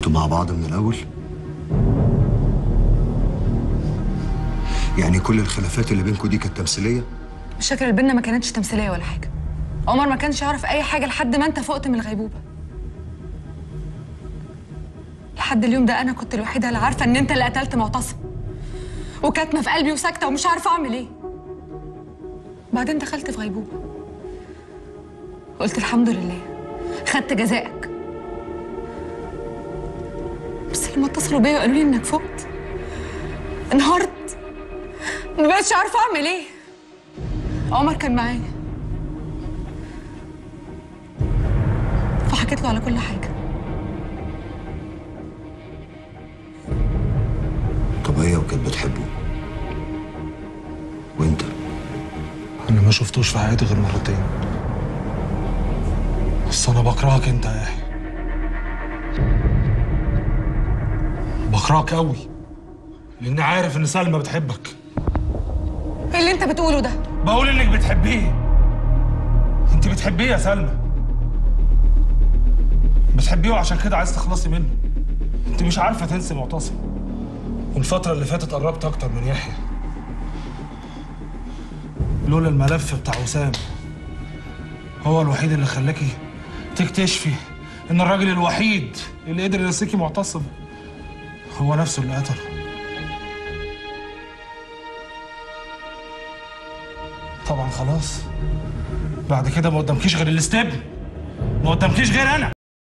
كنتوا مع بعض من الأول؟ يعني كل الخلافات اللي بينكم دي كانت تمثيلية؟ الشكل اللي بينا ما كانتش تمثيليه ولا حاجه عمر ما كانش يعرف اي حاجه لحد ما انت فقت من الغيبوبه لحد اليوم ده انا كنت الوحيده اللي عارفه ان انت اللي قتلت معتصم وكاتمه في قلبي وساكته ومش عارفه اعمل ايه بعدين دخلت في غيبوبه قلت الحمد لله خدت جزائك بس لما اتصلوا بيا وقالوا لي انك فقت انهارت ما بقتش عارفه اعمل ايه عمر كان معايا فحكيت له على كل حاجه طب هي وكانت بتحبه وانت انا ما شفتوش في حياتي غير مرتين بس انا بكرهك انت يا يحيى بكرهك قوي لاني عارف ان سلمى بتحبك ايه اللي انت بتقوله ده بقول انك بتحبيه انت بتحبيه يا سلمى بتحبيه وعشان كده عايز تخلصي منه انت مش عارفه تنسي معتصم والفتره اللي فاتت قربت اكتر من يحيى لولا الملف بتاع وسام هو الوحيد اللي خلاكي تكتشفي ان الراجل الوحيد اللي قدر ينسيكي معتصم هو نفسه اللي قتله طبعا خلاص بعد كده ما قدامكيش غير الاستبن ما قدامكيش غير انا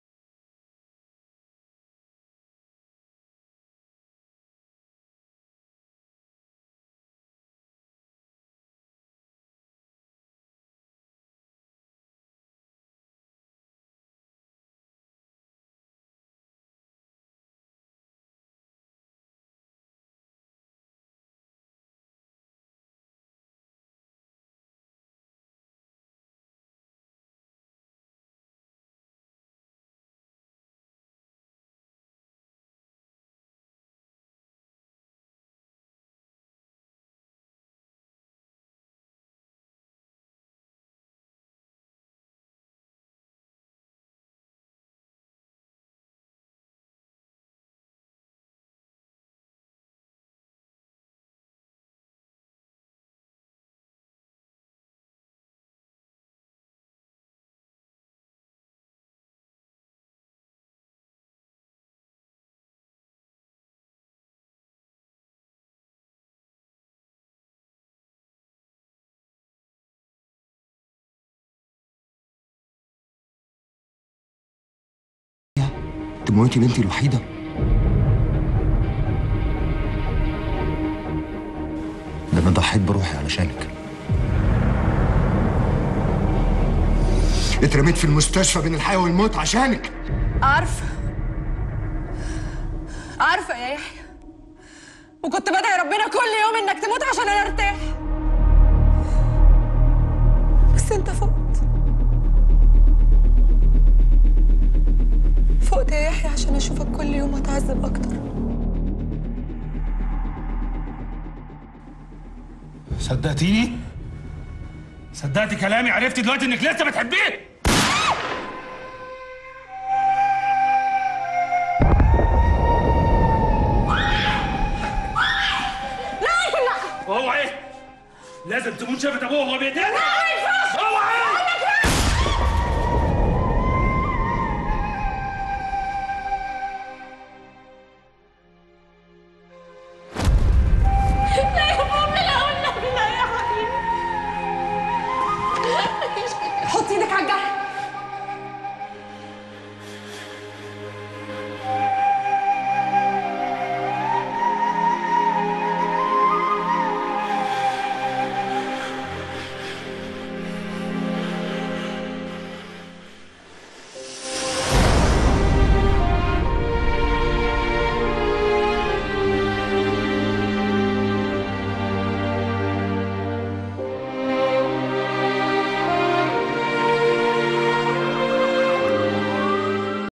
تموتي بنتي الوحيدة ده أنا ضحيت بروحي علشانك اترميت في المستشفى بين الحياة والموت عشانك عارفه عارفه يا يحيى وكنت بدعي ربنا كل يوم انك تموت عشان انا ارتاح بس انت فقت فقت يا يحيى عشان اشوفك كل يوم اتعذب اكتر صدقتيني صدقتي كلامي عرفتي دلوقتي انك لسه بتحبيه لا لا وهو ايه لازم تموت شافت ابوه وهو بيقتلها